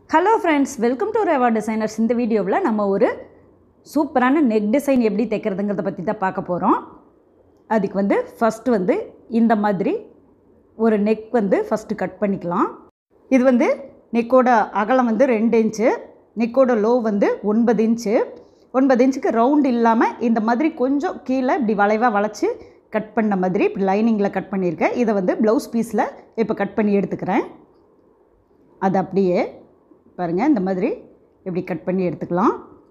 hello friends welcome to Reva designers இந்த வீடியோவில் நம்ம ஒரு சூப்பரான நெக் டிசைன் எப்படி தைக்கிறதுங்கிறத பற்றி தான் பார்க்க போகிறோம் அதுக்கு வந்து ஃபஸ்ட்டு வந்து இந்த மாதிரி ஒரு நெக் வந்து ஃபஸ்ட்டு கட் பண்ணிக்கலாம் இது வந்து நெக்கோட அகலம் வந்து ரெண்டு இன்ச்சு நெக்கோட லோ வந்து ஒன்பது இன்ச்சு ஒன்பது இன்ச்சுக்கு ரவுண்ட் இல்லாமல் இந்த மாதிரி கொஞ்சம் கீழே இப்படி வளைவாக வளைச்சி கட் பண்ண மாதிரி இப்படி லைனிங்கில் கட் பண்ணியிருக்கேன் இதை வந்து ப்ளவுஸ் பீஸில் இப்போ கட் பண்ணி எடுத்துக்கிறேன் அது அப்படியே பாருங்கள் இந்த மாதிரி இப்படி கட் பண்ணி எடுத்துக்கலாம்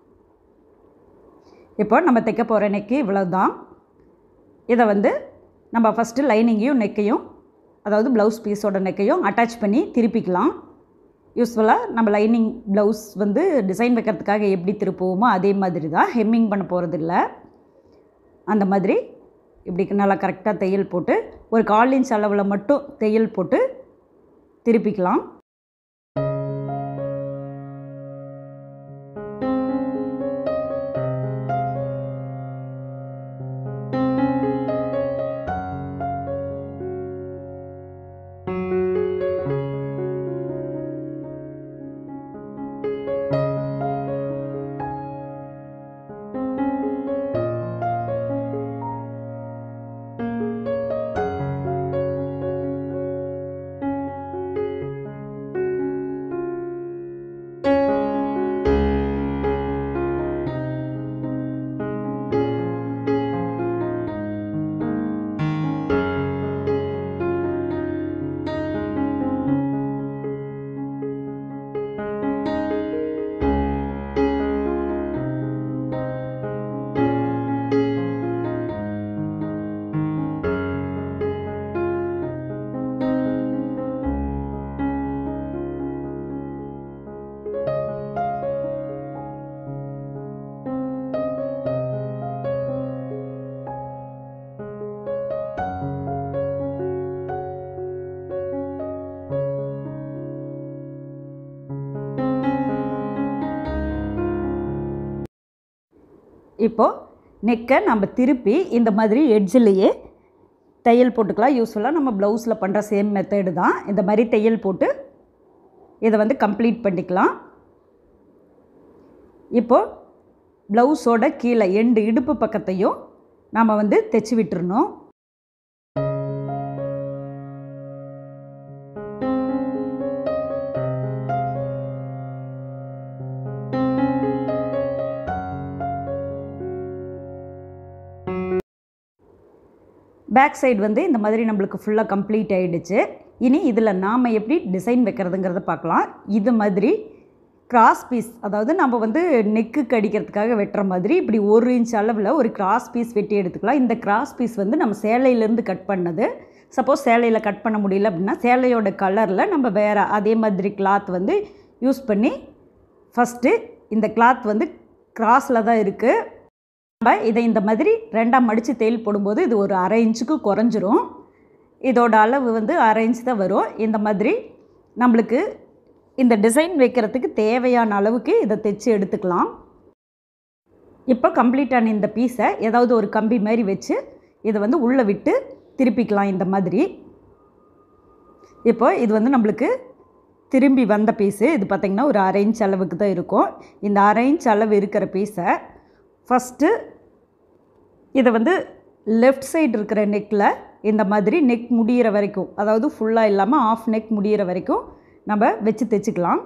இப்போ நம்ம தைக்க போகிற நெக்கு இவ்வளோ தான் இதை வந்து நம்ம ஃபஸ்ட்டு லைனிங்கையும் நெக்கையும் அதாவது ப்ளவுஸ் பீஸோட நெக்கையும் அட்டாச் பண்ணி திருப்பிக்கலாம் யூஸ்ஃபுல்லாக நம்ம லைனிங் ப்ளவுஸ் வந்து டிசைன் வைக்கிறதுக்காக எப்படி திருப்புவோமோ அதே மாதிரி தான் ஹெம்மிங் பண்ண போகிறது இல்லை அந்த மாதிரி இப்படி நல்லா கரெக்டாக தையல் போட்டு ஒரு கால் இன்ச் அளவில் மட்டும் தையல் போட்டு திருப்பிக்கலாம் இப்போது நெக்கை நம்ம திருப்பி இந்த மாதிரி எட்ஜிலேயே தையல் போட்டுக்கலாம் யூஸ்ஃபுல்லாக நம்ம ப்ளவுஸில் பண்ணுற சேம் மெத்தடு தான் இந்த மாதிரி தையல் போட்டு இதை வந்து கம்ப்ளீட் பண்ணிக்கலாம் இப்போது ப்ளவுஸோட கீழே எண்டு இடுப்பு பக்கத்தையும் நாம் வந்து தைச்சி விட்டுறணும் பேக் சைடு வந்து இந்த மாதிரி நம்மளுக்கு ஃபுல்லாக கம்ப்ளீட் ஆகிடுச்சு இனி இதில் நாம் எப்படி டிசைன் வைக்கிறதுங்கிறத பார்க்கலாம் இது மாதிரி கிராஸ் பீஸ் அதாவது நம்ம வந்து நெக்குக்கு அடிக்கிறதுக்காக வெட்டுற மாதிரி இப்படி ஒரு இன்ச் அளவில் ஒரு கிராஸ் பீஸ் வெட்டி எடுத்துக்கலாம் இந்த கிராஸ் பீஸ் வந்து நம்ம சேலையிலேருந்து கட் பண்ணது சப்போஸ் சேலையில் கட் பண்ண முடியல அப்படின்னா சேலையோட கலரில் நம்ம வேறு அதே மாதிரி கிளாத் வந்து யூஸ் பண்ணி ஃபஸ்ட்டு இந்த கிளாத் வந்து கிராஸில் தான் இருக்குது நம்ம இதை இந்த மாதிரி ரெண்டாம் மடித்து தேயில் போடும்போது இது ஒரு அரை இன்ச்சுக்கு குறைஞ்சிரும் இதோட அளவு வந்து அரை இன்ச் தான் வரும் இந்த மாதிரி நம்மளுக்கு இந்த டிசைன் வைக்கிறதுக்கு தேவையான அளவுக்கு இதை தைச்சி எடுத்துக்கலாம் இப்போ கம்ப்ளீட்டான இந்த பீஸை ஏதாவது ஒரு கம்பி மாதிரி வச்சு இதை வந்து உள்ளே விட்டு திருப்பிக்கலாம் இந்த மாதிரி இப்போ இது வந்து நம்மளுக்கு திரும்பி வந்த பீஸு இது பார்த்திங்கன்னா ஒரு அரை இன்ச் அளவுக்கு தான் இருக்கும் இந்த அரை இன்ச் அளவு இருக்கிற பீஸை ஃபஸ்ட்டு இதை வந்து லெஃப்ட் சைடு இருக்கிற நெக்கில் இந்த மாதிரி நெக் முடிகிற வரைக்கும் அதாவது ஃபுல்லாக இல்லாமல் ஆஃப் நெக் முடிகிற வரைக்கும் நம்ம வச்சு தைச்சிக்கலாம்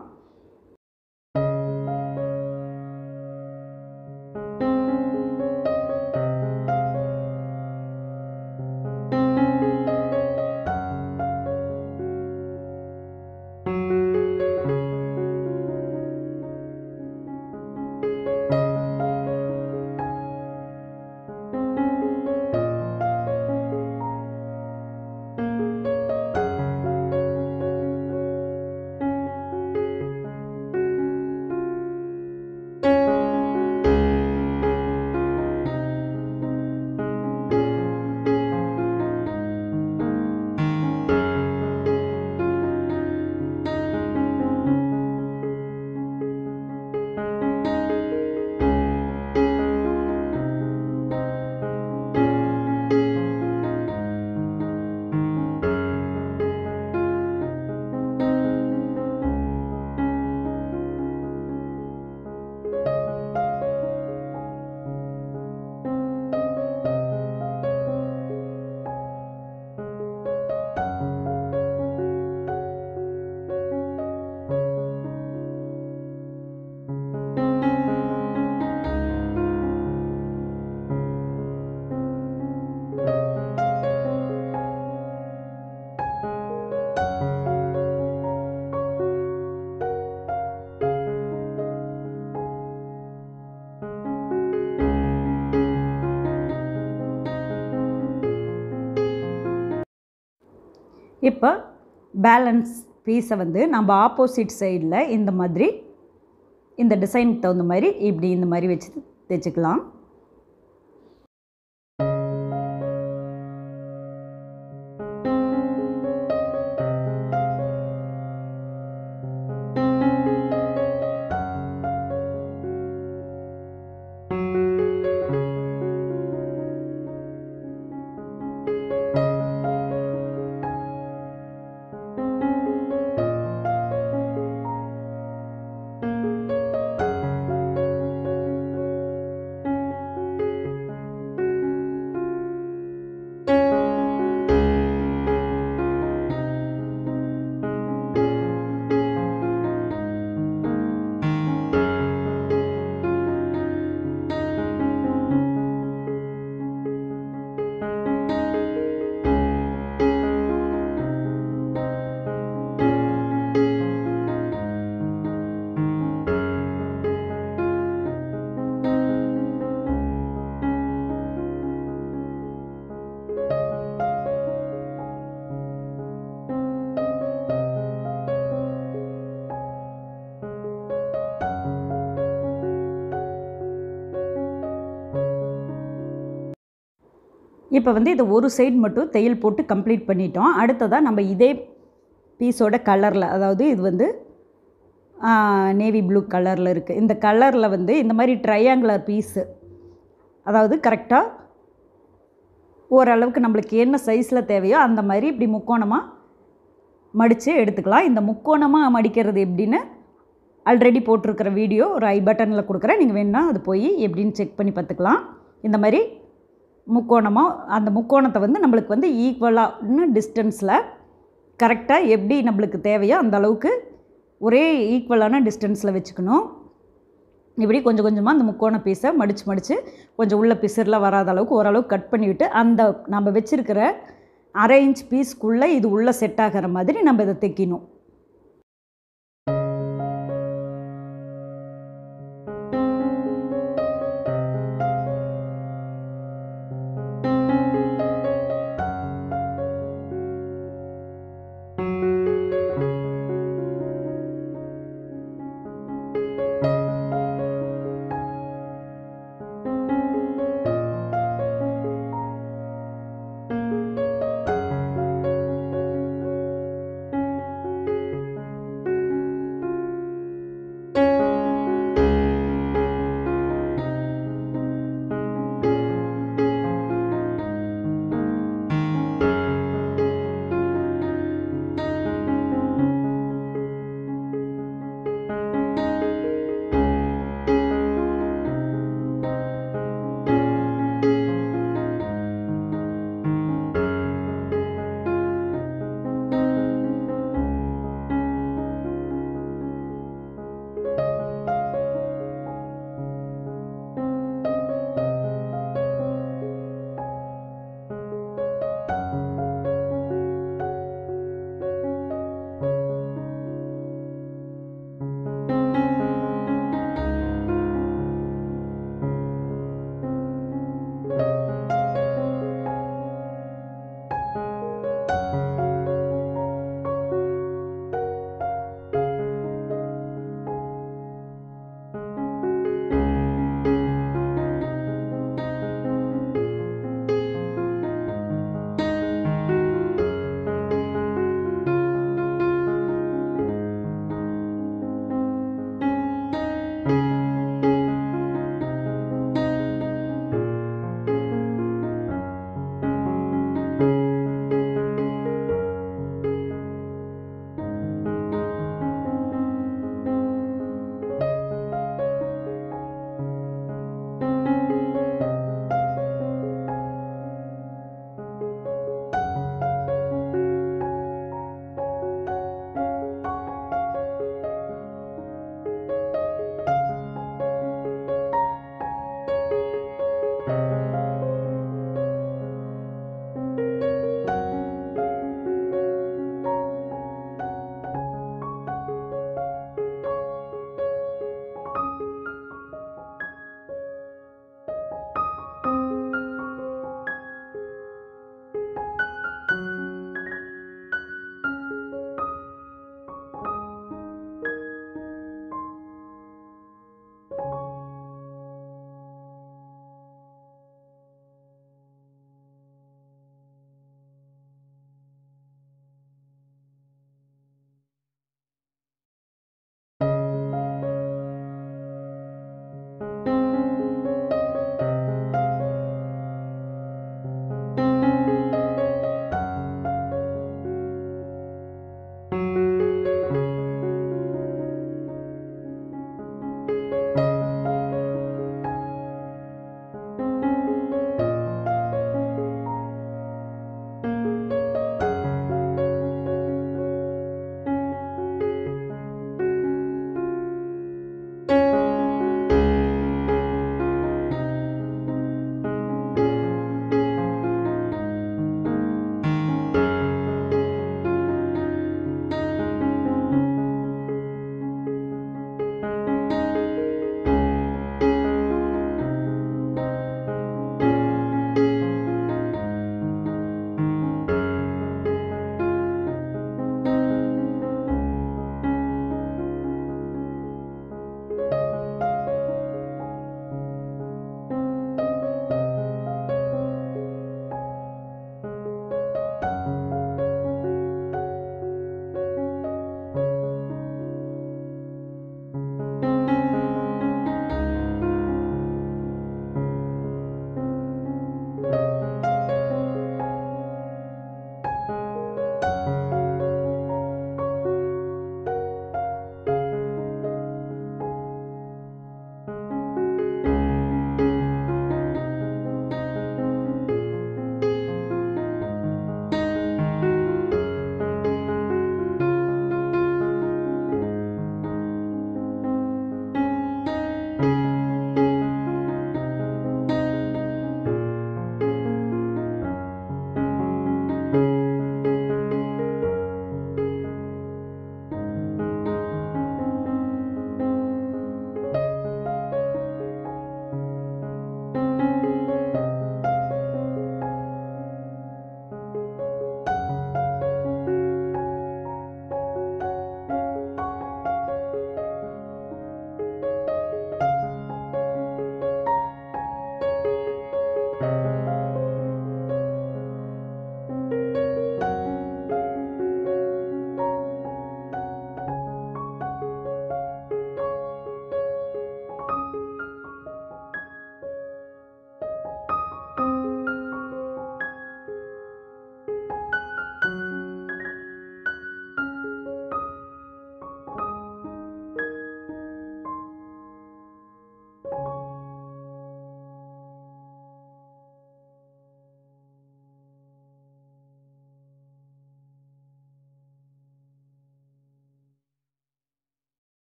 இப்போ பேலன்ஸ் பீஸை வந்து நம்ம ஆப்போசிட் சைடில் இந்த மாதிரி இந்த டிசைனுக்கு தகுந்த மாதிரி இப்படி இந்த மாதிரி வச்சு தைச்சிக்கலாம் இப்போ வந்து இதை ஒரு சைடு மட்டும் தையல் போட்டு கம்ப்ளீட் பண்ணிட்டோம் அடுத்ததாக நம்ம இதே பீஸோட கலரில் அதாவது இது வந்து நேவி ப்ளூ கலரில் இருக்குது இந்த கலரில் வந்து இந்த மாதிரி ட்ரையாங்குலர் பீஸு அதாவது கரெக்டாக ஓரளவுக்கு நம்மளுக்கு என்ன சைஸில் தேவையோ அந்த மாதிரி இப்படி முக்கோணமாக மடித்து எடுத்துக்கலாம் இந்த முக்கோணமாக மடிக்கிறது எப்படின்னு ஆல்ரெடி போட்டிருக்கிற வீடியோ ஒரு ஐ பட்டனில் கொடுக்குறேன் நீங்கள் வேணுன்னா அது போய் எப்படின்னு செக் பண்ணி பார்த்துக்கலாம் இந்த மாதிரி முக்கோணமாக அந்த முக்கோணத்தை வந்து நம்மளுக்கு வந்து ஈக்குவலான டிஸ்டன்ஸில் கரெக்டாக எப்படி நம்மளுக்கு தேவையோ அந்த அளவுக்கு ஒரே ஈக்குவலான டிஸ்டன்ஸில் வச்சுக்கணும் இப்படி கொஞ்சம் கொஞ்சமாக அந்த முக்கோண பீஸை மடித்து மடித்து கொஞ்சம் உள்ள பிசர்லாம் வராத அளவுக்கு ஓரளவுக்கு கட் பண்ணிவிட்டு அந்த நம்ம வச்சுருக்கிற அரை இன்ச் பீஸ்க்குள்ளே இது உள்ளே செட் ஆகிற மாதிரி நம்ம இதை தைக்கணும்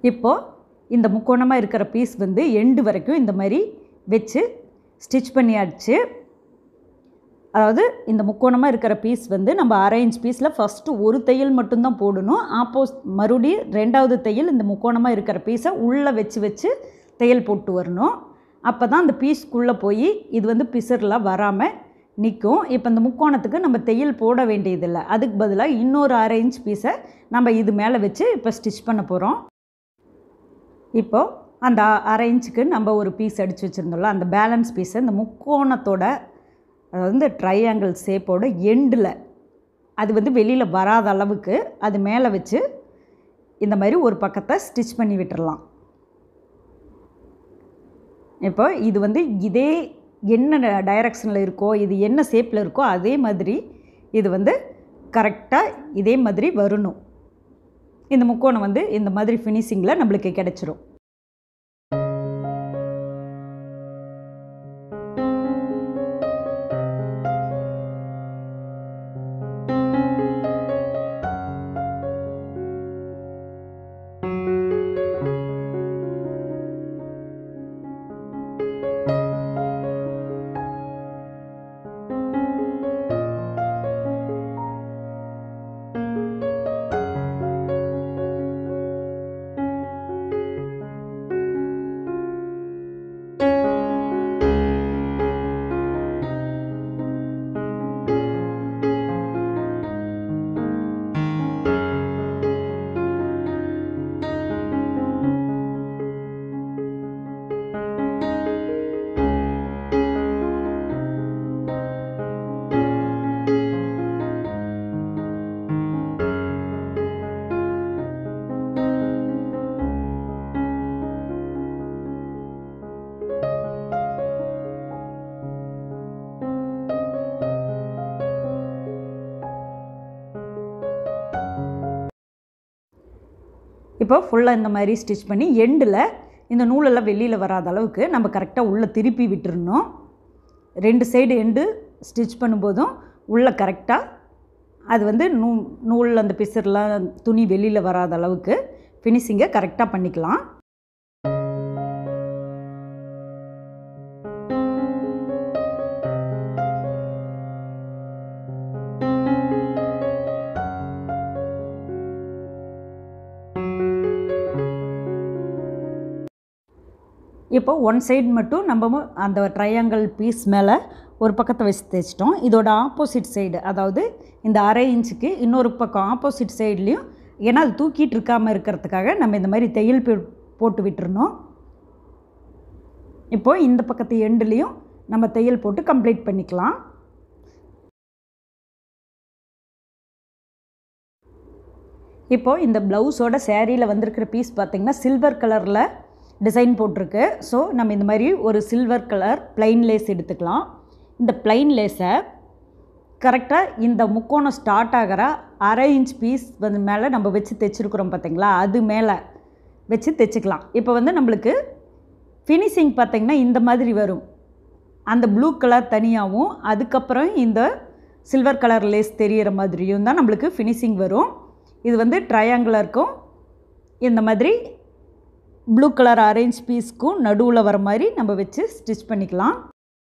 இப்போது இந்த முக்கோணமாக இருக்கிற பீஸ் வந்து எண்டு வரைக்கும் இந்த மாதிரி வச்சு ஸ்டிச் பண்ணியாச்சு அதாவது இந்த முக்கோணமாக இருக்கிற பீஸ் வந்து நம்ம அரை இன்ச் பீஸில் ஃபஸ்ட்டு ஒரு தையல் மட்டும்தான் போடணும் ஆப்போஸ் மறுபடியும் ரெண்டாவது தையல் இந்த முக்கோணமாக இருக்கிற பீஸை உள்ளே வச்சு வச்சு தையல் போட்டு வரணும் அப்போ தான் அந்த பீஸ்க்குள்ளே போய் இது வந்து பிசர்லாம் வராமல் நிற்கும் இப்போ இந்த முக்கோணத்துக்கு நம்ம தையல் போட வேண்டியதில்லை அதுக்கு பதிலாக இன்னொரு அரை இன்ச் பீஸை நம்ம இது மேலே வச்சு இப்போ ஸ்டிச் பண்ண போகிறோம் இப்போது அந்த அரை இன்ச்சுக்கு நம்ம ஒரு பீஸ் அடித்து வச்சுருந்தோம்ல அந்த பேலன்ஸ் பீஸை இந்த முக்கோணத்தோட அதாவது இந்த ட்ரையாங்கிள் ஷேப்போட எண்டில் அது வந்து வெளியில் வராத அளவுக்கு அது மேலே வச்சு இந்த மாதிரி ஒரு பக்கத்தை ஸ்டிச் பண்ணி விட்டுறலாம் இப்போ இது வந்து இதே என்ன டைரக்ஷனில் இருக்கோ இது என்ன ஷேப்பில் இருக்கோ அதே மாதிரி இது வந்து கரெக்டாக இதே மாதிரி வரணும் இந்த முக்கோணம் வந்து இந்த மாதிரி ஃபினிஷிங்கில் நம்மளுக்கு கிடச்சிரும் இப்போ ஃபுல்லாக இந்த மாதிரி ஸ்டிச் பண்ணி எண்டில் இந்த நூலெல்லாம் வெளியில் வராத அளவுக்கு நம்ம கரெக்டாக உள்ளே திருப்பி விட்டுறணும் ரெண்டு சைடு எண்டு ஸ்டிச் பண்ணும்போதும் உள்ளே கரெக்டாக அது வந்து நூ நூலில் அந்த பிசர்லாம் துணி வெளியில் வராத அளவுக்கு ஃபினிஷிங்கை கரெக்டாக பண்ணிக்கலாம் இப்போ ஒன் சைடு மட்டும் நம்ம அந்த ட்ரையாங்கிள் பீஸ் மேலே ஒரு பக்கத்தை வச்சு தைச்சிட்டோம் இதோட ஆப்போசிட் சைடு அதாவது இந்த அரை இன்ச்சுக்கு இன்னொரு பக்கம் ஆப்போசிட் சைட்லேயும் ஏன்னா அது தூக்கிட்டு இருக்காமல் இருக்கிறதுக்காக நம்ம இந்த மாதிரி தையல் பி- போட்டு விட்டுறணும் இப்போ இந்த பக்கத்து எண்டுலேயும் நம்ம தையல் போட்டு கம்ப்ளீட் பண்ணிக்கலாம் இப்போ இந்த ப்ளவுஸோட சேரீயில் வந்திருக்கிற பீஸ் பார்த்திங்கன்னா சில்வர் கலரில் டிசைன் போட்டிருக்கு ஸோ நம்ம இந்த மாதிரி ஒரு சில்வர் கலர் plain லேஸ் எடுத்துக்கலாம் இந்த plain லேஸை கரெக்டாக இந்த முக்கோணம் ஸ்டார்ட் ஆகிற அரை இன்ச் பீஸ் வந்து மேலே நம்ம வச்சு தைச்சிருக்கிறோம் பார்த்தீங்களா அது மேலே வச்சு தைச்சிக்கலாம் இப்போ வந்து நம்மளுக்கு ஃபினிஷிங் பார்த்திங்கன்னா இந்த மாதிரி வரும் அந்த ப்ளூ கலர் தனியாகவும் அதுக்கப்புறம் இந்த சில்வர் கலர் லேஸ் தெரியிற மாதிரியும் தான் நம்மளுக்கு ஃபினிஷிங் வரும் இது வந்து ட்ரையாங்கிளாக இருக்கும் இந்த மாதிரி ப்ளூ கலர் அரேஞ்ச் பீஸ்க்கும் நடுவில் வர மாதிரி நம்ம வச்சு ஸ்டிச் பண்ணிக்கலாம்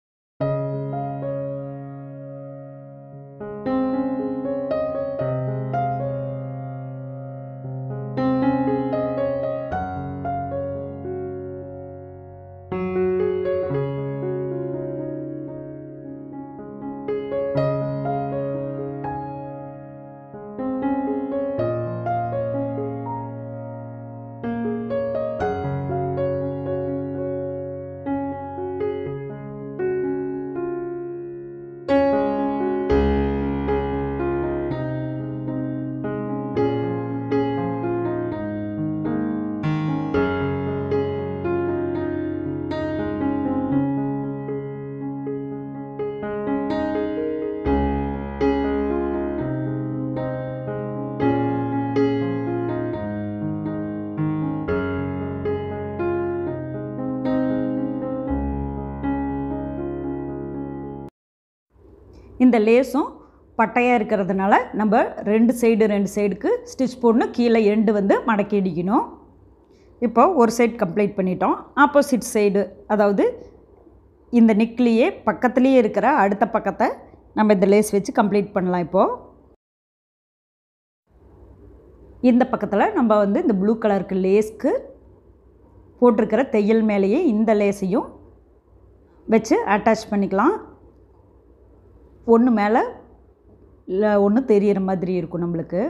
இந்த லேஸும் பட்டையாக இருக்கிறதுனால நம்ம ரெண்டு சைடு ரெண்டு சைடுக்கு ஸ்டிச் போடணும் கீழே எண்டு வந்து மடக்கி அடிக்கணும் இப்போ ஒரு சைடு கம்ப்ளீட் பண்ணிட்டோம் ஆப்போசிட் சைடு அதாவது இந்த நெக்லேயே பக்கத்துலேயே இருக்கிற அடுத்த பக்கத்தை நம்ம இந்த லேஸ் வச்சு கம்ப்ளீட் பண்ணலாம் இப்போது இந்த பக்கத்தில் நம்ம வந்து இந்த ப்ளூ கலருக்கு லேஸ்க்கு போட்டிருக்கிற தையல் மேலேயே இந்த லேஸையும் வச்சு அட்டாச் பண்ணிக்கலாம் ஒன்று மேலே இல்லை ஒன்று தெரியிற மாதிரி இருக்கும் நம்மளுக்கு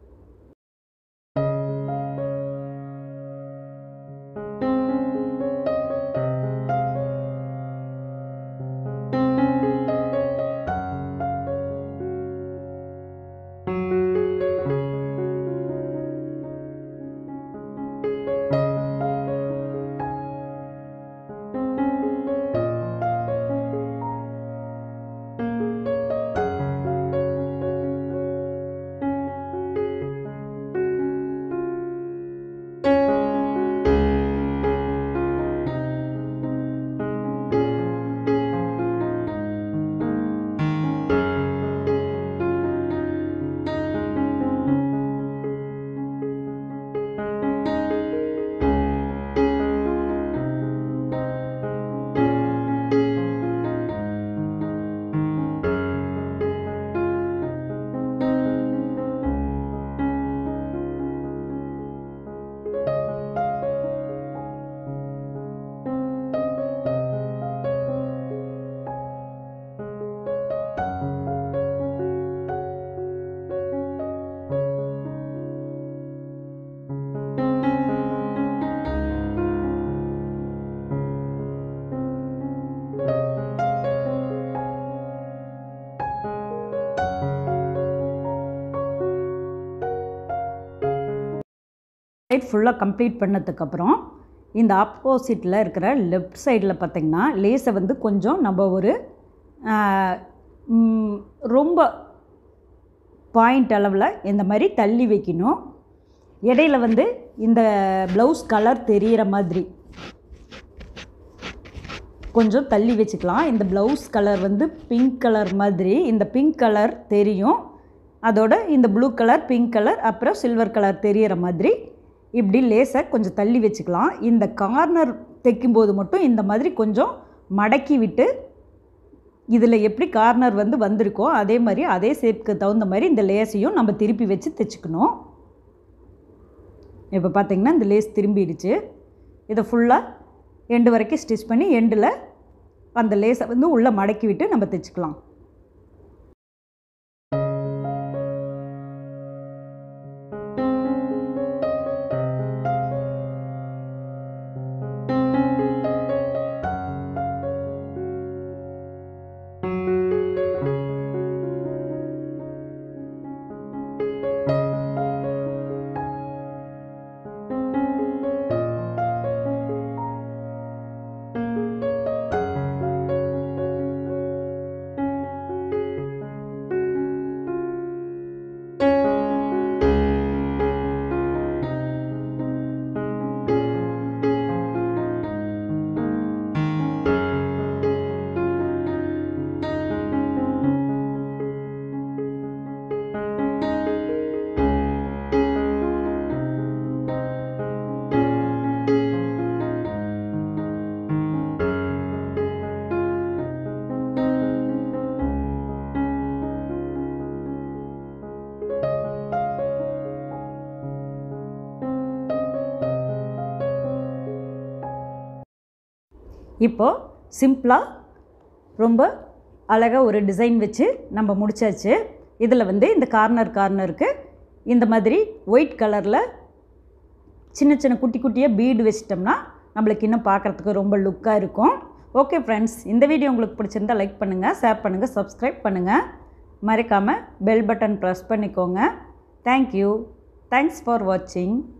சைட் ஃபுல்லாக கம்ப்ளீட் பண்ணதுக்கப்புறம் இந்த ஆப்போசிட்டில் இருக்கிற லெஃப்ட் சைடில் பார்த்திங்கன்னா லேஸை வந்து கொஞ்சம் நம்ம ஒரு ஆஹ், ம், ரொம்ப பாயிண்ட் அளவில் இந்த மாதிரி தள்ளி வைக்கணும் இடையில வந்து இந்த ப்ளவுஸ் கலர் தெரிகிற மாதிரி கொஞ்சம் தள்ளி வச்சுக்கலாம் இந்த ப்ளவுஸ் கலர் வந்து பிங்க் கலர் மாதிரி இந்த பிங்க் கலர் தெரியும் அதோட இந்த ப்ளூ கலர் பிங்க் கலர் அப்புறம் சில்வர் கலர் தெரியிற மாதிரி இப்படி லேசை கொஞ்சம் தள்ளி வச்சுக்கலாம் இந்த கார்னர் தைக்கும்போது மட்டும் இந்த மாதிரி கொஞ்சம் மடக்கி விட்டு இதில் எப்படி கார்னர் வந்து வந்திருக்கோ அதே மாதிரி அதே ஷேப்க்கு தகுந்த மாதிரி இந்த லேஸையும் நம்ம திருப்பி வச்சு தைச்சுக்கணும் இப்போ பார்த்தீங்கன்னா இந்த லேஸ் திரும்பிடுச்சு இதை ஃபுல்லாக எண்டு வரைக்கும் ஸ்டிச் பண்ணி எண்டில் அந்த லேஸை வந்து உள்ளே மடக்கி விட்டு நம்ம தைச்சுக்கலாம் இப்போது சிம்பிளாக ரொம்ப அழகாக ஒரு டிசைன் வச்சு நம்ம முடிச்சாச்சு இதில் வந்து இந்த கார்னர் கார்னருக்கு இந்த மாதிரி ஒயிட் கலரில் சின்ன சின்ன குட்டி குட்டியாக பீடு வச்சிட்டோம்னா நம்மளுக்கு இன்னும் பார்க்குறதுக்கு ரொம்ப லுக்காக இருக்கும் ஓகே ஃப்ரெண்ட்ஸ் இந்த வீடியோ உங்களுக்கு பிடிச்சிருந்தா லைக் பண்ணுங்கள் ஷேர் பண்ணுங்கள் சப்ஸ்கிரைப் பண்ணுங்கள் மறக்காமல் பெல் பட்டன் ப்ரெஸ் பண்ணிக்கோங்க தேங்க்யூ தேங்க்ஸ் ஃபார் வாட்சிங்